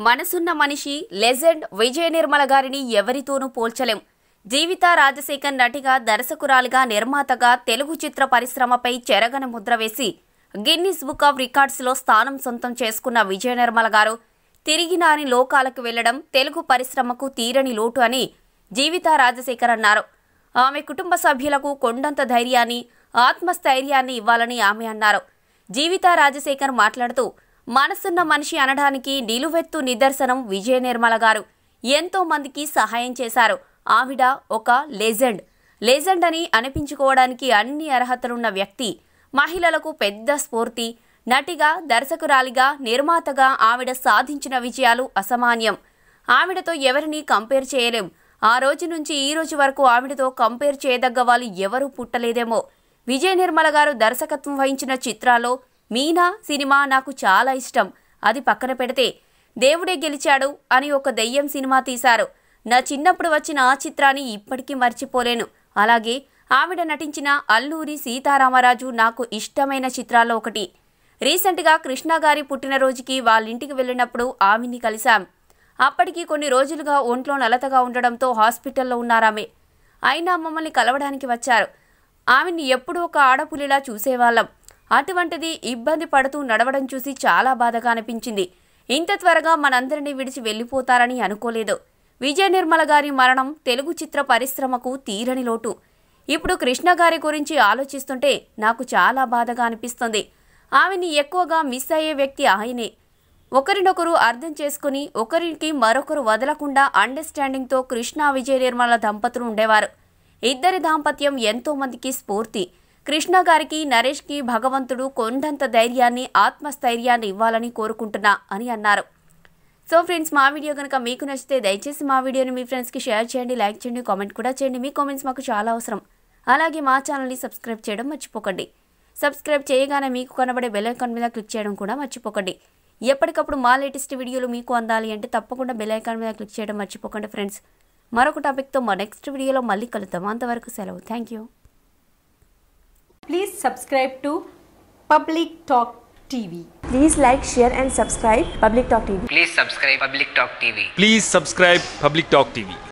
మనసున్న మనిషి లెజెండ్ విజయ నిర్మల గారిని ఎవరితోనూ పోల్చలేం జీవిత రాజశేఖర్ నటిగా దర్శకురాలిగా నిర్మాతగా తెలుగు చిత్ర పరిశ్రమపై చెరగన ముద్ర వేసి గిన్నిస్ బుక్ ఆఫ్ రికార్డ్స్లో స్థానం సొంతం చేసుకున్న విజయ నిర్మల గారు తిరిగి నాని లోకాలకు వెళ్లడం తెలుగు పరిశ్రమకు తీరని లోటు అని జీవిత రాజశేఖర్ అన్నారు ఆమె కుటుంబ సభ్యులకు కొండంత ధైర్యాన్ని ఆత్మస్థైర్యాన్ని ఇవ్వాలని ఆమె అన్నారు జీవిత రాజశేఖర్ మాట్లాడుతూ మనసున్న మనిషి అనడానికి నిలువెత్తు నిదర్శనం విజయ నిర్మల గారు ఎంతో మందికి సహాయం చేశారు ఆవిడ ఒక లెజెండ్ లెజెండ్ అని అనిపించుకోవడానికి అన్ని అర్హతలున్న వ్యక్తి మహిళలకు పెద్ద స్ఫూర్తి నటిగా దర్శకురాలిగా నిర్మాతగా ఆవిడ సాధించిన విజయాలు అసమాన్యం ఆవిడతో ఎవరిని కంపేర్ చేయలేం ఆ రోజు నుంచి ఈ రోజు వరకు ఆవిడతో కంపేర్ చేయదగ్గ వాళ్ళు ఎవరూ పుట్టలేదేమో విజయ నిర్మల గారు దర్శకత్వం వహించిన చిత్రాల్లో మీనా సినిమా నాకు చాలా ఇష్టం అది పక్కన పెడితే దేవుడే గెలిచాడు అని ఒక దెయ్యం సినిమా తీశారు నా చిన్నప్పుడు వచ్చిన ఆ చిత్రాన్ని ఇప్పటికీ మర్చిపోలేను అలాగే ఆవిడ నటించిన అల్లూరి సీతారామరాజు నాకు ఇష్టమైన చిత్రాల్లో ఒకటి రీసెంట్గా కృష్ణ గారి పుట్టినరోజుకి వాళ్ళింటికి వెళ్ళినప్పుడు ఆమెని కలిశాం అప్పటికి కొన్ని రోజులుగా ఒంట్లో నలతగా ఉండడంతో హాస్పిటల్లో ఉన్నారామె అయినా మమ్మల్ని కలవడానికి వచ్చారు ఆమెని ఎప్పుడూ ఒక ఆడపులిలా చూసేవాళ్ళం అటువంటిది ఇబ్బంది పడుతూ నడవడం చూసి చాలా బాధగా అనిపించింది ఇంత త్వరగా మనందరినీ విడిచి వెళ్ళిపోతారని అనుకోలేదు విజయ నిర్మల గారి మరణం తెలుగు చిత్ర పరిశ్రమకు తీరని లోటు ఇప్పుడు కృష్ణ గారి గురించి ఆలోచిస్తుంటే నాకు చాలా బాధగా అనిపిస్తుంది ఆమెని ఎక్కువగా మిస్ అయ్యే వ్యక్తి ఆయనే ఒకరినొకరు అర్థం చేసుకుని ఒకరికి మరొకరు వదలకుండా అండర్స్టాండింగ్తో కృష్ణ విజయ నిర్మల దంపతులు ఉండేవారు ఇద్దరి దాంపత్యం ఎంతో మందికి స్ఫూర్తి కృష్ణ గారికి నరేష్కి భగవంతుడు కొండంత ధైర్యాన్ని ఆత్మస్థైర్యాన్ని ఇవ్వాలని కోరుకుంటున్నా అని అన్నారు సో ఫ్రెండ్స్ మా వీడియో కనుక మీకు నచ్చితే దయచేసి మా వీడియోని మీ ఫ్రెండ్స్కి షేర్ చేయండి లైక్ చేయండి కామెంట్ కూడా చేయండి మీ కామెంట్స్ మాకు చాలా అవసరం అలాగే మా ఛానల్ని సబ్స్క్రైబ్ చేయడం మర్చిపోకండి సబ్స్క్రైబ్ చేయగానే మీకు కనబడే బెల్ ఐకాన్ మీద క్లిక్ చేయడం కూడా మర్చిపోకండి ఎప్పటికప్పుడు మా లేటెస్ట్ వీడియోలు మీకు అందాలి అంటే తప్పకుండా బెల్ ఐకాన్ మీద క్లిక్ చేయడం మర్చిపోకండి ఫ్రెండ్స్ మరొక టాపిక్తో మా నెక్స్ట్ వీడియోలో మళ్ళీ కలుద్దాం అంతవరకు సెలవు thank you Please subscribe to Public Talk TV. Please like, share, and subscribe Public Talk TV. Please subscribe Public Talk TV. Please subscribe Public Talk TV.